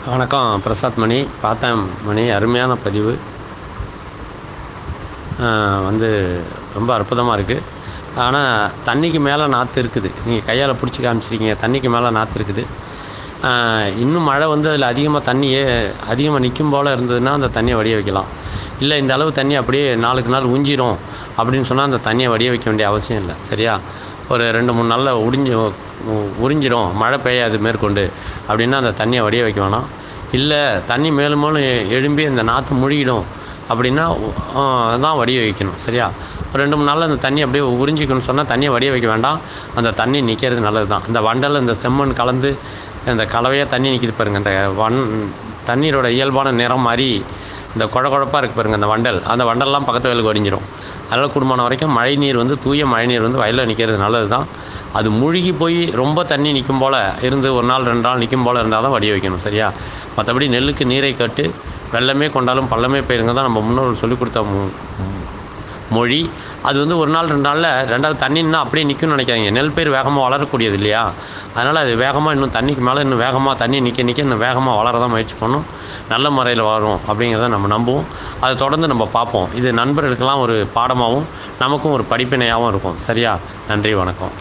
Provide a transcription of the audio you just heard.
வணக்கம் பிரசாத் மணி பார்த்தேன் மணி அருமையான பதிவு வந்து ரொம்ப அற்புதமாக இருக்குது ஆனால் தண்ணிக்கு மேலே நாற்று இருக்குது நீங்கள் கையால் பிடிச்சி காமிச்சிருக்கீங்க தண்ணிக்கு மேலே நாற்று இருக்குது இன்னும் மழை வந்து அதில் அதிகமாக தண்ணியே அதிகமாக நிற்கும் போல் இருந்ததுன்னா அந்த தண்ணியை வடிய வைக்கலாம் இல்லை இந்த அளவு தண்ணி அப்படியே நாளுக்கு நாள் உஞ்சிரும் அப்படின்னு சொன்னால் அந்த தண்ணியை வடிய வைக்க வேண்டிய அவசியம் இல்லை சரியா ஒரு ரெண்டு மூணு நாளில் உடிஞ்சு உறிஞ்சிரும் மழை பெய்யாது மேற்கொண்டு அப்படின்னா அந்த தண்ணியை வடிய வைக்க வேணாம் இல்லை தண்ணி மேலும் மேலும் எ- எழும்பி அந்த நாற்று முழுகிடும் அப்படின்னா தான் வடிய வைக்கணும் சரியா ஒரு ரெண்டு மூணு நாளில் அந்த தண்ணி அப்படியே உறிஞ்சிக்கணும்னு சொன்னால் தண்ணியை வடிய வைக்க வேண்டாம் அந்த தண்ணி நிற்கிறது நல்லது தான் இந்த வண்டல் இந்த செம்மண் கலந்து இந்த கலவையாக தண்ணி நிற்கிது பாருங்கள் இந்த வன் தண்ணீரோட இயல்பான நிறம் மாதிரி இந்த குழ குழப்பாக இருக்கு பாருங்கள் அந்த வண்டல் அந்த வண்டல்லாம் பக்கத்து வயலுக்கு வடிஞ்சிரும் அதனால் குடும்பம் வரைக்கும் மழை நீர் வந்து தூய மழை நீர் வந்து வயலில் நிற்கிறது நல்லது தான் அது மூழ்கி போய் ரொம்ப தண்ணி நிற்கும் போல் இருந்து ஒரு நாள் ரெண்டு நாள் நிற்கும் போல் இருந்தால் தான் வடிய வைக்கணும் சரியா மற்றபடி நெல்லுக்கு நீரை கட்டு வெள்ளமே கொண்டாலும் பள்ளமே பயிருங்க தான் நம்ம முன்னோர்கள் சொல்லிக் கொடுத்த மு- மொழி அது வந்து ஒரு நாள் ரெண்டு நாளில் ரெண்டாவது தண்ணின்னா அப்படியே நிற்கும்னு நினைக்காதீங்க நெல் பயிர் வேகமாக வளரக்கூடியது இல்லையா அதனால் அது வேகமாக இன்னும் தண்ணிக்கு மேலே இன்னும் வேகமாக தண்ணி நிற்க நிற்க இன்னும் வேகமாக வளர தான் முயற்சி பண்ணும் நல்ல முறையில் வளரும் அப்படிங்கிறத நம்ம நம்புவோம் அதை தொடர்ந்து நம்ம பார்ப்போம் இது நண்பர்களுக்கெல்லாம் ஒரு பாடமாகவும் நமக்கும் ஒரு படிப்பினையாகவும் இருக்கும் சரியா நன்றி வணக்கம்